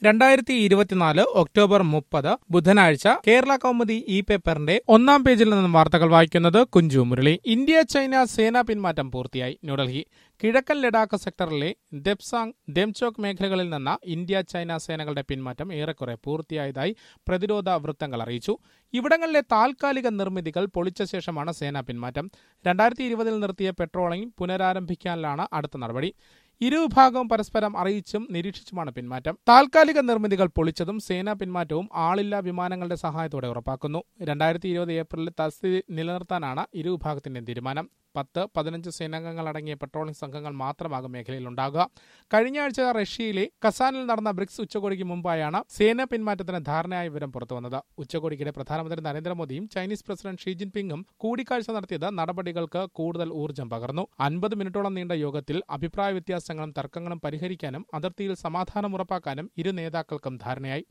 രണ്ടായിരത്തി ഇരുപത്തിനാല് ഒക്ടോബർ മുപ്പത് ബുധനാഴ്ച കേരള കൗമുദി ഇ പേപ്പറിന്റെ ഒന്നാം പേജിൽ നിന്നും വാർത്തകൾ വായിക്കുന്നത് കുഞ്ചു മുരളി ഇന്ത്യ ചൈന സേനാ പിന്മാറ്റം പൂർത്തിയായി ന്യൂഡൽഹി കിഴക്കൻ ലഡാക്ക് സെക്ടറിലെ ദെപ്സാങ് ദെംചോക് മേഖലകളിൽ നിന്ന് ഇന്ത്യ ചൈന സേനകളുടെ പിന്മാറ്റം ഏറെക്കുറെ പൂർത്തിയായതായി പ്രതിരോധ വൃത്തങ്ങൾ അറിയിച്ചു ഇവിടങ്ങളിലെ താൽക്കാലിക നിർമ്മിതികൾ പൊളിച്ച ശേഷമാണ് സേനാ പിന്മാറ്റം രണ്ടായിരത്തി ഇരുപതിൽ നിർത്തിയ പെട്രോളിംഗ് പുനരാരംഭിക്കാനാണ് അടുത്ത നടപടി ഇരുവിഭാഗവും പരസ്പരം അറിയിച്ചും നിരീക്ഷിച്ചുമാണ് പിന്മാറ്റം താൽക്കാലിക നിർമ്മിതികൾ പൊളിച്ചതും സേനാ പിന്മാറ്റവും ആളില്ലാ വിമാനങ്ങളുടെ സഹായത്തോടെ ഉറപ്പാക്കുന്നു രണ്ടായിരത്തി ഇരുപത് ഏപ്രിലിൽ തസ്തി നിലനിർത്താനാണ് ഇരുവിഭാഗത്തിന്റെയും തീരുമാനം പത്ത് പതിനഞ്ച് സേനാംഗങ്ങൾ അടങ്ങിയ പെട്രോളിംഗ് സംഘങ്ങൾ മാത്രമാകും മേഖലയിൽ ഉണ്ടാകുക കഴിഞ്ഞ ആഴ്ച റഷ്യയിലെ കസാനിൽ നടന്ന ബ്രിക്സ് ഉച്ചകോടിക്ക് മുമ്പായാണ് സേനാ പിന്മാറ്റത്തിന് ധാരണയായ വിവരം പുറത്തുവന്നത് ഉച്ചകോടിക്കിടെ പ്രധാനമന്ത്രി നരേന്ദ്രമോദിയും ചൈനീസ് പ്രസിഡന്റ് ഷീ ജിൻപിങ്ങും കൂടിക്കാഴ്ച നടത്തിയത് നടപടികൾക്ക് കൂടുതൽ ഊർജ്ജം പകർന്നു അൻപത് മിനിറ്റോളം നീണ്ട യോഗത്തിൽ അഭിപ്രായ വ്യത്യാസങ്ങളും തർക്കങ്ങളും പരിഹരിക്കാനും അതിർത്തിയിൽ സമാധാനം ഉറപ്പാക്കാനും ഇരു നേതാക്കൾക്കും ധാരണയായി